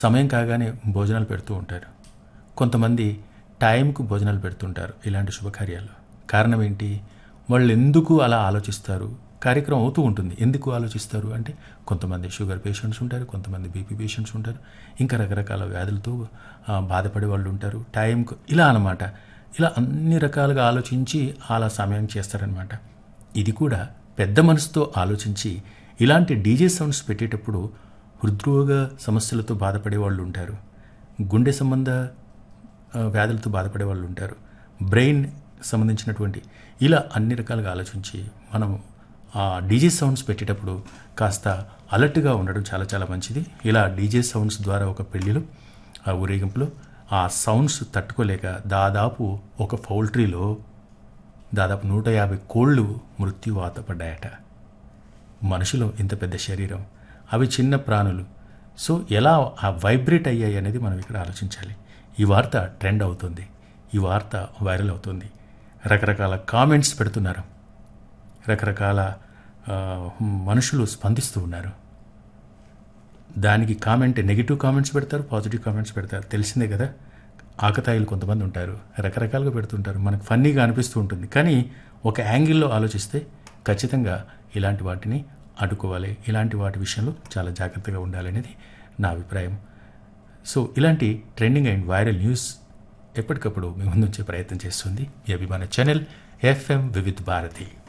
సమయం కాగానే భోజనాలు పెడుతూ ఉంటారు కొంతమంది టైంకు భోజనాలు పెడుతుంటారు ఇలాంటి శుభకార్యాలు కారణం ఏంటి వాళ్ళు ఎందుకు అలా ఆలోచిస్తారు కార్యక్రమం అవుతూ ఉంటుంది ఎందుకు ఆలోచిస్తారు అంటే కొంతమంది షుగర్ పేషెంట్స్ ఉంటారు కొంతమంది బీపీ పేషెంట్స్ ఉంటారు ఇంకా రకరకాల వ్యాధులతో ఆ, బాధపడే వాళ్ళు ఉంటారు టైంకు ఇలా అన్నమాట ఇలా అన్ని రకాలుగా ఆలోచించి అలా సమయం చేస్తారనమాట ఇది కూడా పెద్ద మనసుతో ఆలోచించి ఇలాంటి డీజే సౌండ్స్ పెట్టేటప్పుడు హృద్రోగ సమస్యలతో బాధపడే వాళ్ళు ఉంటారు గుండె సంబంధ ఆ, వ్యాధులతో బాధపడే వాళ్ళు ఉంటారు బ్రెయిన్ సంబంధించినటువంటి ఇలా అన్ని రకాలుగా ఆలోచించి మనం ఆ డీజే సౌండ్స్ పెట్టేటప్పుడు కాస్త అలర్ట్గా ఉండడం చాలా చాలా మంచిది ఇలా డీజే సౌండ్స్ ద్వారా ఒక పెళ్ళిలో ఆ ఊరేగింపులో ఆ సౌండ్స్ తట్టుకోలేక దాదాపు ఒక పౌల్ట్రీలో దాదాపు నూట యాభై కోళ్ళు మృత్యువాత పడ్డాయట మనుషులు ఇంత పెద్ద శరీరం అవి చిన్న ప్రాణులు సో ఎలా ఆ వైబ్రేట్ అయ్యాయి అనేది మనం ఇక్కడ ఆలోచించాలి ఈ వార్త ట్రెండ్ అవుతుంది ఈ వార్త వైరల్ అవుతుంది రకరకాల కామెంట్స్ పెడుతున్నారు రకరకాల ఆ, మనుషులు స్పందిస్తూ ఉన్నారు దానికి కామెంట్ నెగిటివ్ కామెంట్స్ పెడతారు పాజిటివ్ కామెంట్స్ పెడతారు తెలిసిందే కదా ఆకతాయిలు కొంతమంది ఉంటారు రకరకాలుగా పెడుతుంటారు మనకు ఫన్నీగా అనిపిస్తూ ఉంటుంది కానీ ఒక యాంగిల్లో ఆలోచిస్తే ఖచ్చితంగా ఇలాంటి వాటిని అడ్డుకోవాలి ఇలాంటి వాటి విషయంలో చాలా జాగ్రత్తగా ఉండాలనేది నా అభిప్రాయం సో ఇలాంటి ట్రెండింగ్ అండ్ వైరల్ న్యూస్ ఎప్పటికప్పుడు మీ ముందుంచే ప్రయత్నం చేస్తుంది మీ అభిమాన ఛానల్ ఎఫ్ఎం వివిధ్ భారతి